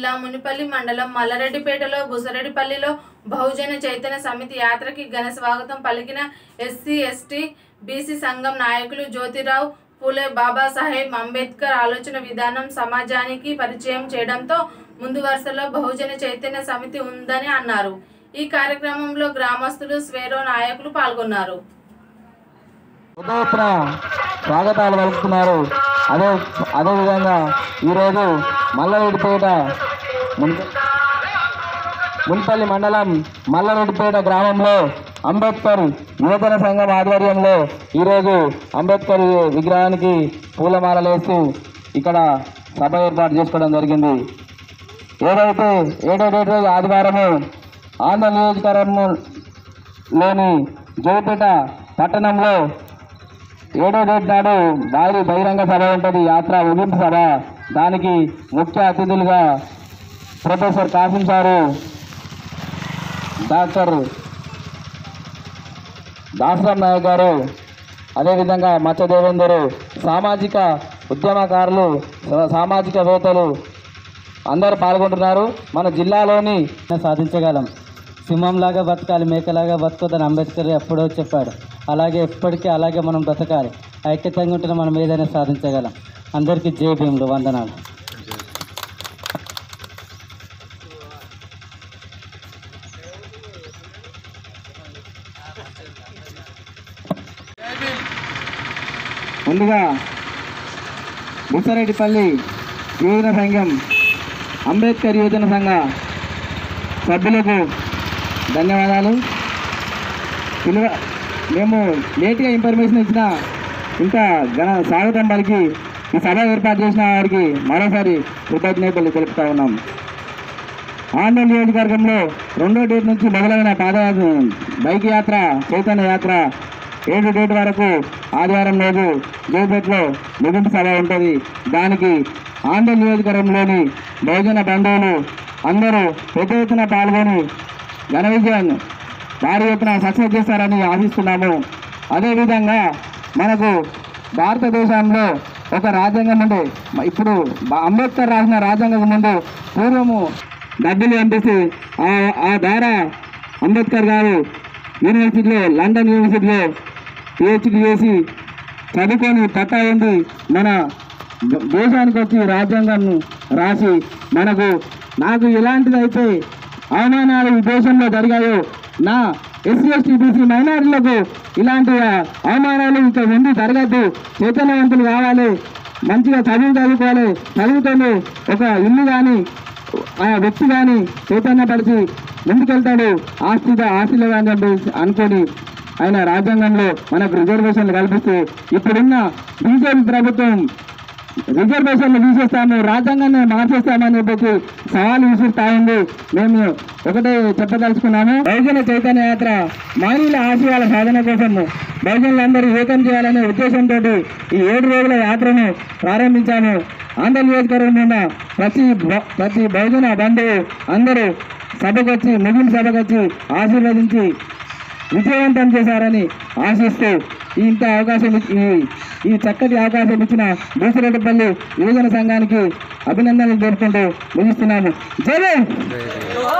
జిల్లా మునిపల్లి మండలం మల్లారెడ్డిపేటలో బుసరెడ్డిపల్లిలో బహుజన చైతన్య సమితి యాత్రకి ఘన స్వాగతం పలికిన ఎస్సీ ఎస్టీ బీసీ సంఘం నాయకులు జ్యోతిరావు పూలే బాబాసాహెబ్ అంబేద్కర్ ఆలోచన విధానం సమాజానికి పరిచయం చేయడంతో ముందు వరుసలో బహుజన చైతన్య సమితి ఉందని అన్నారు ఈ కార్యక్రమంలో గ్రామస్తులు స్వేరో నాయకులు పాల్గొన్నారు పెద్ద ఎత్తున స్వాగతాలు పలుకుతున్నారు అదే అదేవిధంగా ఈరోజు మల్లారెడ్డిపేట మున్- మున్పల్లి మండలం మల్లారెడ్డిపేట గ్రామంలో అంబేద్కర్ యువజన సంఘం ఆధ్వర్యంలో ఈరోజు అంబేద్కర్ విగ్రహానికి పూలమాలలు వేస్తూ ఇక్కడ సభ ఏర్పాటు చేసుకోవడం జరిగింది ఏదైతే ఏడో డేట్ రోజు ఆదివారము ఆంధ్ర నియోజకవర్గంలోని జోపేట పట్టణంలో ఏడో డేట్ నాడు భారీ బహిరంగ సభ ఉంటుంది యాత్ర ముగింపు సభ దానికి ముఖ్య అతిథులుగా professor Kasim sir doctor Dasaram Nayak గారు అదేవిధంగా మచ్చ దేవేందరు సామాజిక ఉద్యమకారులు సా- సామాజికవేత్తలు అందరూ పాల్గొంటున్నారు మన జిల్లాలోని సాధించగలం సింహంలాగా బతకాలి మేకలాగా బతకొద్దని అంబేద్కర్ ఎప్పుడో చెప్పాడు అలాగే ఎప్పటికీ అలాగే మనం బ్రతకాలి ఐక్యతంగా ఉంటే మనం ఏదైనా సాధించగలం అందరికీ జై భీములు వందనాలు ముందుగా బుసరెడ్డిపల్లి యువజన సంఘం అంబేద్కర్ యువజన సంఘ సభ్యులకు ధన్యవాదాలు పిలువ మేము లేట్గా ఇన్ఫర్మేషన్ ఇచ్చిన ఇంత ఘన స్వాగతం పలికి ఈ సభ ఏర్పాటు చేసిన వారికి మరోసారి కృతజ్ఞతలు తెలుపుతా ఉన్నాం ఆంధ్ర నియోజకవర్గంలో రెండో డేట్ నుంచి మొదలైన పాదయాత్ర బైక్ యాత్ర చైతన్య యాత్ర ఏడు డేట్ వరకు ఆదివారం రోజు జోపేట్లో ముగింపు సభ ఉంటుంది దానికి ఆంధ్ర నియోజకవర్గంలోని బహుజన బంధువులు అందరూ పెద్ద ఎత్తున పాల్గొని ఘన విజయాన్ని భారీ ఎత్తున సక్సెస్ చేస్తారని ఆశిస్తున్నాము అదేవిధంగా మనకు భారతదేశంలో ఒక రాజ్యాంగం ఉండే ఇప్పుడు బ- అంబేద్కర్ రాసిన రాజ్యాంగం ముందు పూర్వము డబ్బులు పంపిస్తే ఆ ఆ ద్వారా అంబేద్కర్ గారు యూనివర్సిటీలో లండన్ యూనివర్సిటీలో పిహెచ్డి చేసి చదువుకొని పట్టా ఉంది మన ద- దేశానికి వచ్చి రాజ్యాంగం రాసి మనకు నాకు ఎలాంటిదైతే అవమానాలు ఈ దేశంలో జరిగాయో నా ఎస్సీ ఎస్టీ బీసీ మైనారిటీలకు ఇలాంటి అవమానాలు ఇక ముందు జరగద్దు చైతన్యవంతులు కావాలి మంచిగా చదువు చదువుకోవాలి చదువుతోనే ఒక ఇల్లు కానీ ఆ వ్యక్తి కానీ చైతన్యపరిచి ముందుకెళ్తాడు ఆస్తి ఆస్తిలో కానీ చెప్పేసి అనుకొని ఆయన రాజ్యాంగంలో మనకు రిజర్వేషన్లు కల్పిస్తూ ఇప్పుడున్న బీజేపీ ప్రభుత్వం రిజర్వేషన్లు తీసేస్తాము రాజ్యాంగాన్ని మార్చేస్తామని చెప్పేసి సవాల్ విసురుతా ఉంది మేము ఒకటే చెప్పదలుచుకున్నాము బహుజన చైతన్య యాత్ర మానవుల ఆశయాల సాధన కోసము బహుజనులందరూ ఏకం చేయాలనే ఉద్దేశంతో ఈ ఏడు రోజుల యాత్రను ప్రారంభించాము ఆంధ్ర నియోజకవర్గం ఉన్న ప్రతి బ- ప్రతి బహుజన బంధువు అందరూ సభకొచ్చి ముగింపు సభకొచ్చి ఆశీర్వదించి విజయవంతం చేశారని ఆశిస్తూ ఈ ఇంత అవకాశం ఇచ్చి- ఈ ఈ చక్కటి అవకాశం ఇచ్చిన బూసిరెడ్డిపల్లి యువజన సంఘానికి అభినందనలు తెలుపుకుంటూ ముగిస్తున్నాము జై భీమ్!